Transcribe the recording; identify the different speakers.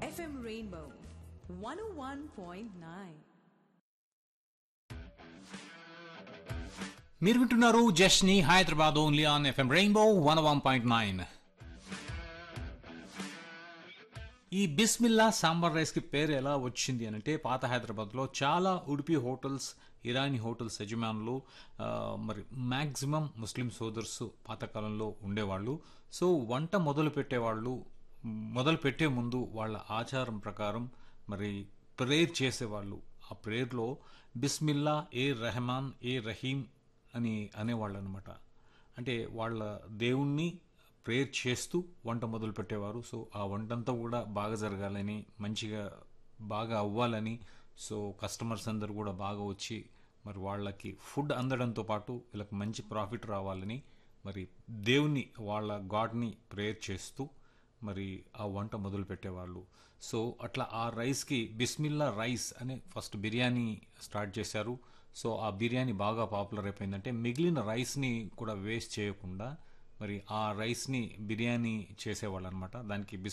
Speaker 1: FM Rainbow 101.9.
Speaker 2: మీరు వింటున్నారు జస్ని Hyderabad only on FM Rainbow one one point nine ఈ బిస్మిల్లా సాంబార్ రైస్కి పేరు ఎలా వచ్చింది అని అంటే పాత హైదరాబాద్లో చాలా ఉడిపి హోటల్స్ ఇరానీ హోటల్స్ యజమానులు ఆ, మరి మ్యాక్సిమం ముస్లిం సోదర్స్ పాతకాలంలో ఉండేవాళ్ళు సో వంట మొదలు పెట్టేవాళ్ళు మొదలు పెట్టే ముందు వాళ్ళ ఆచారం ప్రకారం మరి ప్రేయర్ చేసేవాళ్ళు ఆ ప్రేయర్లో బిస్మిల్లా ఏ రెహమాన్ ఏ రహీం అని అనేవాళ్ళు అనమాట అంటే వాళ్ళ దేవుణ్ణి ప్రేయర్ చేస్తూ వంట మొదలు పెట్టేవారు సో ఆ వంటంతా కూడా బాగా జరగాలని మంచిగా బాగా అవ్వాలని సో కస్టమర్స్ అందరు కూడా బాగా వచ్చి మరి వాళ్ళకి ఫుడ్ అందడంతో పాటు వీళ్ళకి మంచి ప్రాఫిట్ రావాలని మరి దేవుని వాళ్ళ గాడ్ని ప్రేయర్ చేస్తూ మరి ఆ వంట మొదలు పెట్టేవాళ్ళు సో అట్లా ఆ రైస్కి బిస్మిల్లా రైస్ అనే ఫస్ట్ బిర్యానీ స్టార్ట్ చేశారు సో ఆ బిర్యానీ బాగా పాపులర్ అయిపోయిందంటే మిగిలిన రైస్ని కూడా వేస్ట్ చేయకుండా మరి ఆ రైస్ని బిర్యానీ చేసేవాళ్ళు అనమాట దానికి బిస్